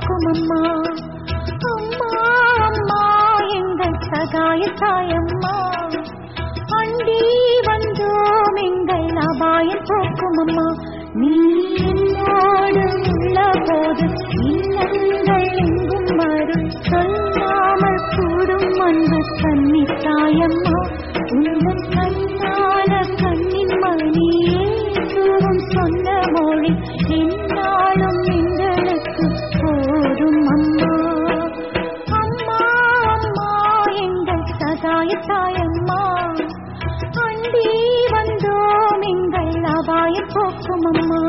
போக்கும் அம்மா அம்மா அம்மா எங்கள் சகாய தாயம்மா அண்டி வந்தோம் எங்கள் அபாயம் போக்கும் அம்மா நீ என்னோடு உள்ள போது இல்லங்கள் எங்கும் வரும் சொல்லாமல் கூடும் அன்பு கன்னி தாயம்மா உங்கள் கண்ணான கண்ணின் மணியே தூவும் சொன்ன மொழி என்னாலும் எங்களுக்கு போதும் அம்மா அம்மா அம்மா எங்கள் சகாய தாயம்மா அண்டி வந்தோம் எங்கள் அபாயம் போக்கும் அம்மா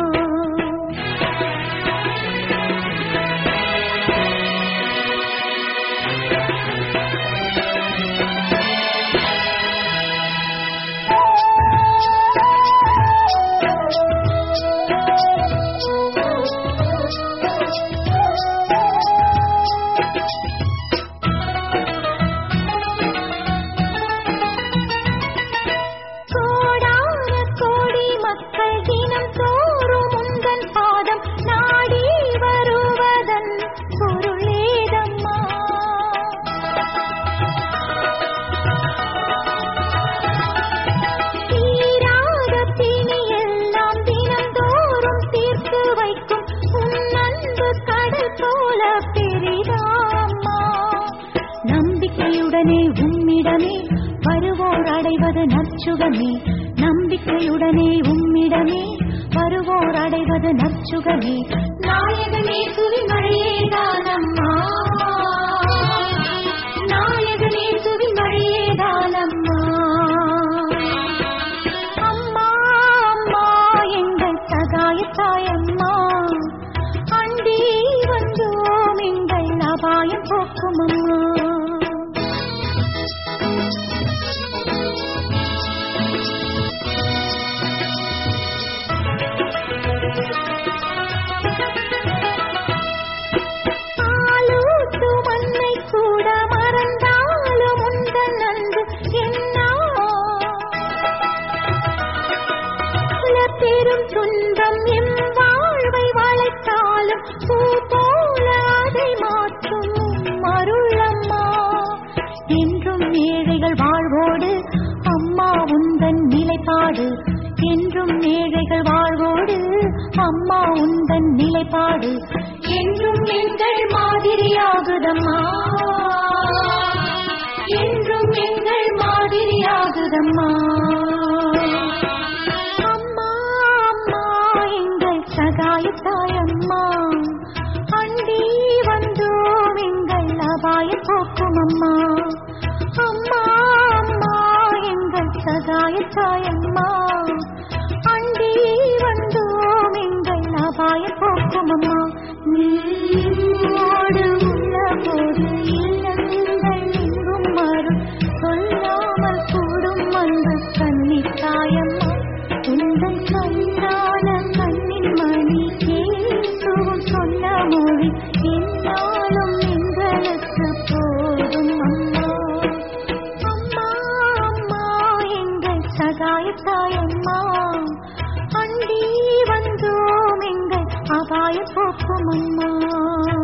கோடான கோடி மக்கள் தினம் தோறும் உந்தன் பாதம் நாடி வருவதன் பொருளேதம்மா தீராத பிணி எல்லாம் தினந்தோறும் தீர்த்து வைக்கும் உன் அன்பு கடல் போல பெரிதாம்மா நம்பிக்கையுடனே உம்மிடமே வருவோர் அடைவது நற்சுகமே நம்பிக்கையுடனே உம்மிடமே வருவோர் அடைவது நற்சுகமே நாயகனே சுவிமழையே தானம்மா நாயகனே சுவிமழையே தானம்மா அம்மா அம்மா எங்கள் சகாய தாயம்மா அண்டி வந்தோம் எங்கள் அபாயம் போக்கும் அம்மா ஆலூட்டு மண்ணை கூட மறந்தாலும் உந்தன் அன்பு என்னா பெரும் துன்பம் எம் வாழ்வை வளைத்தாலும் பூ போல அதை மாற்றும் அருளம்மா என்றும் ஏழைகள் வாழ்வோடு அம்மா உந்தன் நிலைப்பாடு என்றும் ஏழைகள் வாழ்வோடு அம்மா உந்தன் நிலைப்பாடு என்றும் எங்கள் மாதிரியாகுதம்மா என்றும் எங்கள் மாதிரியாகுதம்மா அம்மா அம்மா எங்கள் சகாய தாயம்மா அண்டி வந்தோம் எங்கள் அபாய போக்கும் அம்மா அம்மா அம்மா எங்கள் சகாய தாயம்மா அண்டி வந்தோம் எங்கள் அபாய போக்கும் அம்மா நீயோடு உள்ள போது இல்லங்கள் எங்கும் வரும் சொல்லாமல் கூடும் அன்பு கன்னி தாயம்மா உந்தன் கண்ணான கண்ணின் மணி கேட்கவும் சொன்ன மொழி என்னாலும் எங்களுக்கு போதும் அம்மா அம்மா அம்மா எங்கள் சகாய தாயம்மா அண்டி வந்தோம் எங்கள் அபாய போக்கும் அம்மா